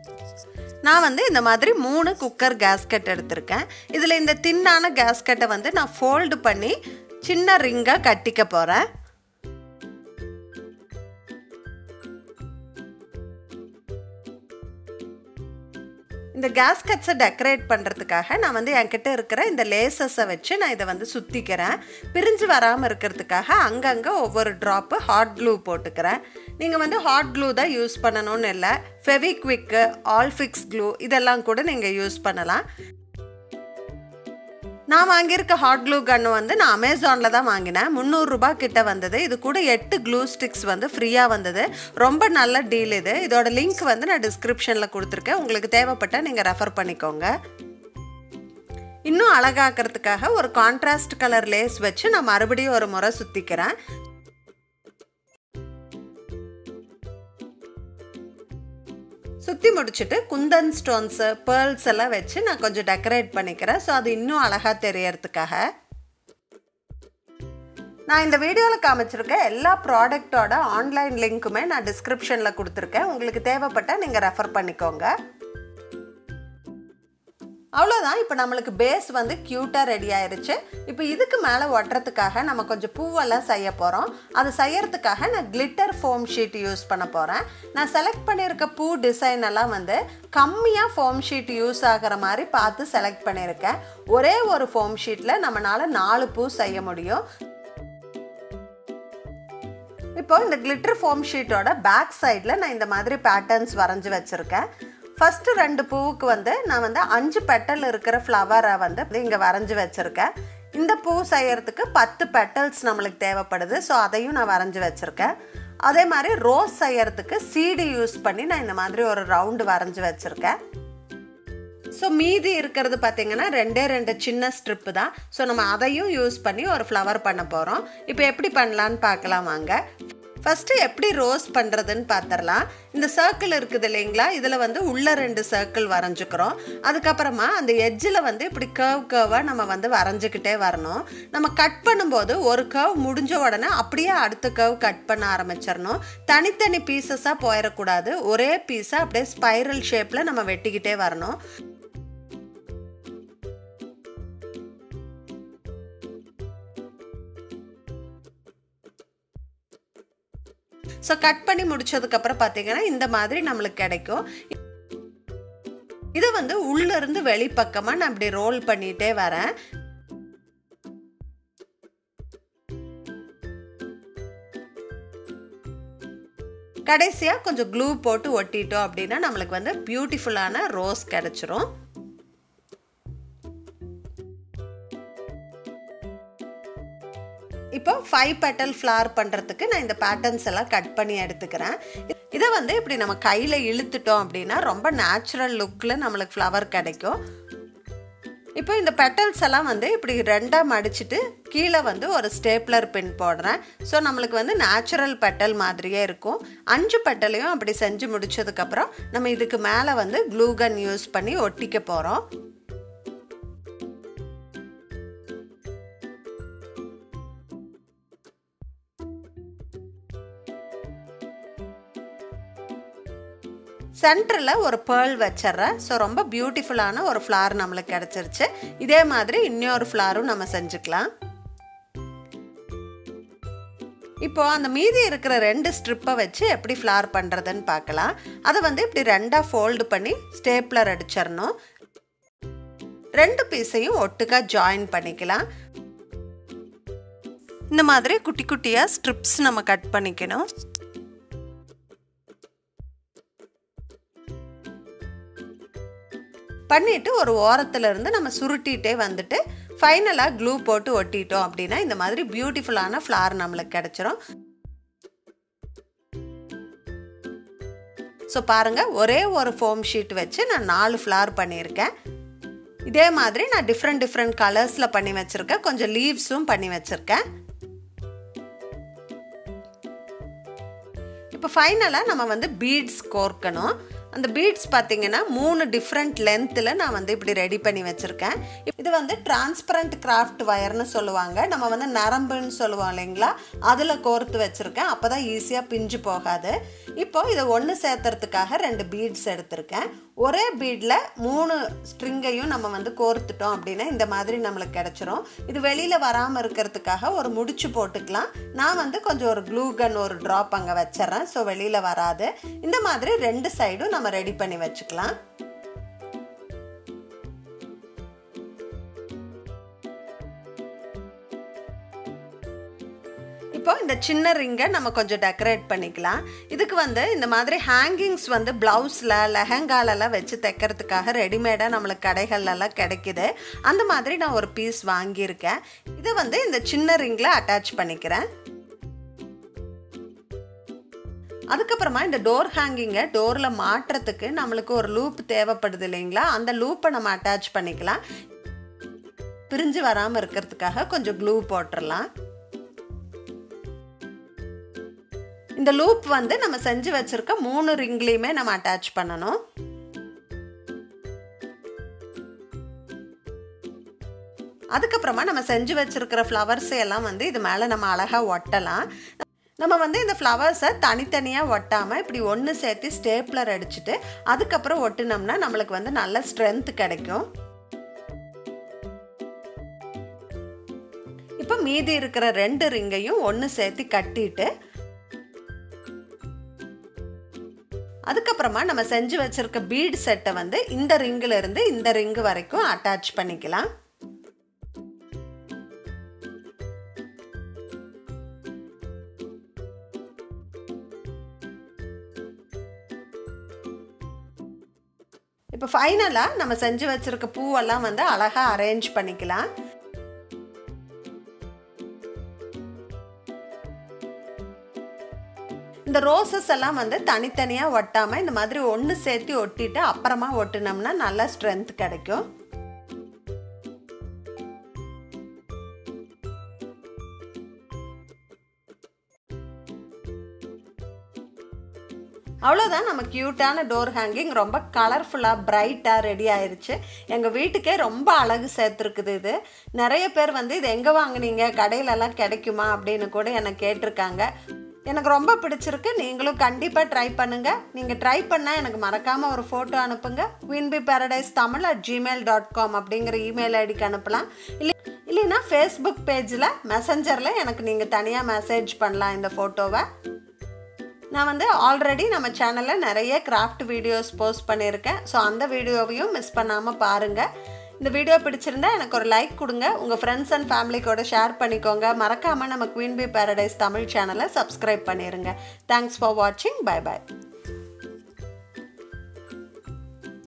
நான் வந்து இந்த மாதிரி மூணு குக்கர் கேஸ்கட் எடுத்திருக்கேன் இதில் இந்த தின்னான கேஸ்கட்டை வந்து நான் ஃபோல்டு பண்ணி சின்ன ரிங்காக கட்டிக்க போகிறேன் இந்த கேஸ்கட்ஸை டெக்கரேட் பண்ணுறதுக்காக நான் வந்து என்கிட்ட இருக்கிற இந்த லேசஸை வச்சு நான் இதை வந்து சுற்றிக்கிறேன் பிரிஞ்சு வராமல் இருக்கிறதுக்காக அங்கங்கே ஒவ்வொரு ட்ராப்பு ஹாட் க்ளூ போட்டுக்கிறேன் நீங்கள் வந்து ஹாட் க்ளூ தான் யூஸ் பண்ணணும்னு இல்லை ஃபெவிக்விக்கு ஆல்ஃபிக்ஸ் க்ளூ இதெல்லாம் கூட நீங்கள் யூஸ் பண்ணலாம் நான் வாங்கியிருக்க ஹாட் க்ளூ கன்று வந்து நான் அமேசானில் தான் வாங்கினேன் முந்நூறுரூபா கிட்ட வந்தது இது கூட எட்டு க்ளூ ஸ்டிக்ஸ் வந்து ஃப்ரீயாக வந்தது ரொம்ப நல்ல டீல் இது இதோட லிங்க் வந்து நான் டிஸ்கிரிப்ஷனில் கொடுத்துருக்கேன் உங்களுக்கு தேவைப்பட்டால் நீங்கள் ரெஃபர் பண்ணிக்கோங்க இன்னும் அழகாக்கிறதுக்காக ஒரு கான்ட்ராஸ்ட் கலர் லேஸ் வச்சு நான் மறுபடியும் ஒரு முறை சுற்றிக்கிறேன் சுற்றி முடிச்சுட்டு குந்தன் ஸ்டோன்ஸு பேர்ல்ஸ் எல்லாம் வச்சு நான் கொஞ்சம் டெக்கரேட் பண்ணிக்கிறேன் ஸோ அது இன்னும் அழகாக தெரியறதுக்காக நான் இந்த வீடியோவில் காமிச்சிருக்க எல்லா ப்ராடக்டோட ஆன்லைன் லிங்க்குமே நான் டிஸ்கிரிப்ஷனில் கொடுத்துருக்கேன் உங்களுக்கு தேவைப்பட்டால் நீங்கள் ரெஃபர் பண்ணிக்கோங்க அவ்வளோதான் இப்போ நம்மளுக்கு பேஸ் வந்து க்யூட்டாக ரெடி ஆயிருச்சு இப்போ இதுக்கு மேலே ஒட்டுறதுக்காக நம்ம கொஞ்சம் பூவெல்லாம் செய்ய போகிறோம் அது செய்யறதுக்காக நான் கிளிட்டர் ஃபோம் ஷீட் யூஸ் பண்ண போகிறேன் நான் செலக்ட் பண்ணியிருக்க பூ டிசைன் எல்லாம் வந்து கம்மியாக ஃபோம் ஷீட் யூஸ் ஆகிற மாதிரி பார்த்து செலக்ட் பண்ணியிருக்கேன் ஒரே ஒரு ஃபோம் ஷீட்டில் நம்மளால் நாலு பூ செய்ய முடியும் இப்போ இந்த கிளிட்டர் ஃபோம் ஷீட்டோட பேக் சைடில் நான் இந்த மாதிரி பேட்டர்ன்ஸ் வரைஞ்சி வச்சுருக்கேன் ஃபஸ்ட்டு ரெண்டு பூவுக்கு வந்து நான் வந்து அஞ்சு பெட்டல் இருக்கிற ஃப்ளவரை வந்து இங்கே வரைஞ்சி வச்சுருக்கேன் இந்த பூ செய்யறதுக்கு பத்து பெட்டல்ஸ் நம்மளுக்கு தேவைப்படுது ஸோ அதையும் நான் வரைஞ்சி வச்சுருக்கேன் அதே மாதிரி ரோஸ் செய்யறதுக்கு சீடு யூஸ் பண்ணி நான் இந்த மாதிரி ஒரு ரவுண்டு வரைஞ்சி வச்சுருக்கேன் ஸோ மீதி இருக்கிறது பார்த்தீங்கன்னா ரெண்டே ரெண்டு சின்ன ஸ்ட்ரிப்பு தான் ஸோ நம்ம அதையும் யூஸ் பண்ணி ஒரு ஃப்ளவர் பண்ண போகிறோம் இப்போ எப்படி பண்ணலான்னு பார்க்கலாம் வாங்க ஃபஸ்ட்டு எப்படி ரோஸ் பண்ணுறதுன்னு பார்த்துடலாம் இந்த சர்க்கிள் இருக்குது இல்லைங்களா இதில் வந்து உள்ள ரெண்டு சர்க்கிள் வரைஞ்சிக்கிறோம் அதுக்கப்புறமா அந்த எட்ஜில் வந்து இப்படி கர்வ் கர்வாக நம்ம வந்து வரைஞ்சிக்கிட்டே வரணும் நம்ம கட் பண்ணும்போது ஒரு கர்வ் முடிஞ்ச உடனே அப்படியே அடுத்த கர்வ் கட் பண்ண ஆரம்பிச்சிடணும் தனித்தனி பீசஸாக போயிடக்கூடாது ஒரே பீஸாக அப்படியே ஸ்பைரல் ஷேப்பில் நம்ம வெட்டிக்கிட்டே வரணும் ஸோ கட் பண்ணி முடிச்சதுக்கப்புறம் பார்த்தீங்கன்னா இந்த மாதிரி நம்மளுக்கு கிடைக்கும் இதை வந்து உள்ளேருந்து வெளிப்பக்கமாக நான் இப்படி ரோல் பண்ணிகிட்டே வரேன் கடைசியாக கொஞ்சம் க்ளூ போட்டு ஒட்டிட்டோம் அப்படின்னா நம்மளுக்கு வந்து பியூட்டிஃபுல்லான ரோஸ் கிடச்சிரும் இப்போ ஃபைவ் பெட்டல் ஃப்ளார் பண்ணுறதுக்கு நான் இந்த பேட்டர்ன்ஸ் எல்லாம் கட் பண்ணி எடுத்துக்கிறேன் இதை வந்து இப்படி நம்ம கையில் இழுத்துட்டோம் அப்படின்னா ரொம்ப நேச்சுரல் லுக்கில் நம்மளுக்கு ஃப்ளவர் கிடைக்கும் இப்போ இந்த பெட்டல்ஸ் எல்லாம் வந்து இப்படி ரெண்டாக மடிச்சுட்டு கீழே வந்து ஒரு ஸ்டேப்லர் பின் போடுறேன் ஸோ நம்மளுக்கு வந்து நேச்சுரல் பெட்டல் மாதிரியே இருக்கும் அஞ்சு பெட்டலையும் அப்படி செஞ்சு முடிச்சதுக்கப்புறம் நம்ம இதுக்கு மேலே வந்து க்ளூகன் யூஸ் பண்ணி ஒட்டிக்க போகிறோம் சென்டரில் ஒரு பேர்ல் வச்சிட்றேன் ஸோ ரொம்ப பியூட்டிஃபுல்லான ஒரு ஃப்ளார் நம்மளுக்கு கிடச்சிருச்சு இதே மாதிரி இன்னொரு ஃப்ளாரும் நம்ம செஞ்சுக்கலாம் இப்போ அந்த மீதி இருக்கிற ரெண்டு ஸ்ட்ரிப்பை வச்சு எப்படி ஃப்ளார் பண்ணுறதுன்னு பார்க்கலாம் அதை வந்து இப்படி ரெண்டாக ஃபோல்டு பண்ணி ஸ்டேப்லர் அடிச்சிடணும் ரெண்டு பீஸையும் ஒட்டுக்கா ஜாயின் பண்ணிக்கலாம் இந்த மாதிரி குட்டி குட்டியாக ஸ்ட்ரிப்ஸ் நம்ம கட் பண்ணிக்கணும் பண்ணிவிட்டு ஒரு ஓரத்துல இருந்து நம்ம சுருட்டிகிட்டே வந்துட்டு ஃபைனலாக க்ளூ போட்டு ஒட்டிட்டோம் அப்படின்னா இந்த மாதிரி பியூட்டிஃபுல்லான ஃப்ளார் நம்மளுக்கு கிடச்சிரும் ஸோ பாருங்கள் ஒரே ஒரு ஃபோம் ஷீட் வச்சு நான் நாலு ஃப்ளார் பண்ணியிருக்கேன் இதே மாதிரி நான் டிஃப்ரெண்ட் டிஃப்ரெண்ட் கலர்ஸில் பண்ணி வச்சுருக்கேன் கொஞ்சம் லீவ்ஸும் பண்ணி வச்சுருக்கேன் இப்போ ஃபைனலாக நம்ம வந்து பீட்ஸ் கோர்க்கணும் அந்த பீட்ஸ் பார்த்தீங்கன்னா மூணு டிஃப்ரெண்ட் லென்த்தில் நான் வந்து இப்படி ரெடி பண்ணி வச்சுருக்கேன் இது வந்து டிரான்ஸ்பரண்ட் கிராஃப்ட் வயர்னு சொல்லுவாங்க நம்ம வந்து நரம்புன்னு சொல்லுவோம் இல்லைங்களா அதில் கோர்த்து வச்சுருக்கேன் அப்போ தான் ஈஸியாக பிஞ்சு போகாது இப்போ இதை ஒன்று சேர்த்துறதுக்காக ரெண்டு பீட்ஸ் எடுத்திருக்கேன் ஒரே பீடில் மூணு ஸ்ட்ரிங்கையும் நம்ம வந்து கோர்த்துட்டோம் அப்படின்னா இந்த மாதிரி நம்மளுக்கு கிடச்சிரும் இது வெளியில் வராமல் இருக்கிறதுக்காக ஒரு முடிச்சு போட்டுக்கலாம் நான் வந்து கொஞ்சம் ஒரு க்ளூ கன் ஒரு ட்ராப் அங்கே வச்சிட்றேன் ஸோ வெளியில் வராது இந்த மாதிரி ரெண்டு சைடும் நம்ம ரெடி பண்ணி வச்சுக்கலாம் இப்போ இந்த சின்ன ரிங்கை நம்ம கொஞ்சம் டெக்கரேட் பண்ணிக்கலாம் இதுக்கு வந்து இந்த மாதிரி ஹேங்கிங்ஸ் வந்து ப்ளவுஸில் லெஹங்காலெல்லாம் வச்சு தைக்கிறதுக்காக ரெடிமேடாக நம்மளுக்கு கடைகள்லாம் கிடைக்குது அந்த மாதிரி நான் ஒரு பீஸ் வாங்கியிருக்கேன் இதை வந்து இந்த சின்ன ரிங்கில் அட்டாச் பண்ணிக்கிறேன் அதுக்கப்புறமா இந்த டோர் ஹேங்கிங்கை டோரில் மாட்டுறதுக்கு நம்மளுக்கு ஒரு லூப் தேவைப்படுது இல்லைங்களா அந்த லூப்பை நம்ம அட்டாச் பண்ணிக்கலாம் பிரிஞ்சு வராமல் இருக்கிறதுக்காக கொஞ்சம் க்ளூ போட்டுடலாம் இந்த லூப் வந்து நம்ம செஞ்சு வச்சுருக்க மூணு ரிங்லேயுமே நம்ம அட்டாச் பண்ணணும் அதுக்கப்புறமா நம்ம செஞ்சு வச்சுருக்கிற ஃப்ளவர்ஸை எல்லாம் வந்து இது மேலே நம்ம அழகாக ஒட்டலாம் நம்ம வந்து இந்த ஃப்ளவர்ஸை தனித்தனியாக ஒட்டாமல் இப்படி ஒன்று சேர்த்து ஸ்டேப்லர் அடிச்சுட்டு அதுக்கப்புறம் ஒட்டினோம்னா நம்மளுக்கு வந்து நல்ல ஸ்ட்ரென்த் கிடைக்கும் இப்போ மீதி இருக்கிற ரெண்டு ரிங்கையும் ஒன்று சேர்த்து கட்டிட்டு அதுக்கப்புறமா நம்ம செஞ்சு வச்சிருக்க பீட் செட்டை வந்து இந்த ரிங்கில் இருந்து இந்த ரிங்கு வரைக்கும் அட்டாச் பண்ணிக்கலாம் இப்போ ஃபைனலாக நம்ம செஞ்சு வச்சுருக்க பூவெல்லாம் வந்து அழகாக அரேஞ்ச் பண்ணிக்கலாம் இந்த ரோசஸ் எல்லாம் வந்து தனித்தனியாக ஒட்டாமல் இந்த மாதிரி ஒன்று சேர்த்து ஒட்டிட்டு அப்புறமா ஒட்டினோம்னா நல்லா ஸ்ட்ரென்த் கிடைக்கும் அவ்வளோதான் நம்ம க்யூட்டான டோர் ஹேங்கிங் ரொம்ப கலர்ஃபுல்லாக பிரைட்டாக ரெடி ஆயிடுச்சு எங்கள் வீட்டுக்கே ரொம்ப அழகு சேர்த்துருக்குது இது நிறைய பேர் வந்து இது எங்கே வாங்குனீங்க கடையிலலாம் கிடைக்குமா அப்படின்னு கூட என்னை கேட்டிருக்காங்க எனக்கு ரொம்ப பிடிச்சிருக்கு நீங்களும் கண்டிப்பாக ட்ரை பண்ணுங்கள் நீங்கள் ட்ரை பண்ணால் எனக்கு மறக்காமல் ஒரு ஃபோட்டோ அனுப்புங்க வின்பி paradise Tamil at Gmail dot com அப்படிங்கிற இமெயில் ஐடிக்கு அனுப்பலாம் இல்லை இல்லைன்னா ஃபேஸ்புக் பேஜில் மெசஞ்சரில் எனக்கு நீங்கள் தனியாக மெசேஜ் பண்ணலாம் இந்த ஃபோட்டோவை நான் வந்து ஆல்ரெடி நம்ம சேனலில் நிறைய கிராஃப்ட் வீடியோஸ் போஸ்ட் பண்ணியிருக்கேன் ஸோ அந்த வீடியோவையும் மிஸ் பண்ணாமல் பாருங்கள் இந்த வீடியோ பிடிச்சிருந்தா எனக்கு ஒரு லைக் கொடுங்க உங்கள் ஃப்ரெண்ட்ஸ் அண்ட் ஃபேமிலி கூட ஷேர் பண்ணிக்கோங்க மறக்காமல் நம்ம குவீன் பி பேரடைஸ் தமிழ் சேனலை சப்ஸ்கிரைப் பண்ணிடுங்க தேங்க்ஸ் ஃபார் வாட்சிங் பை பாய்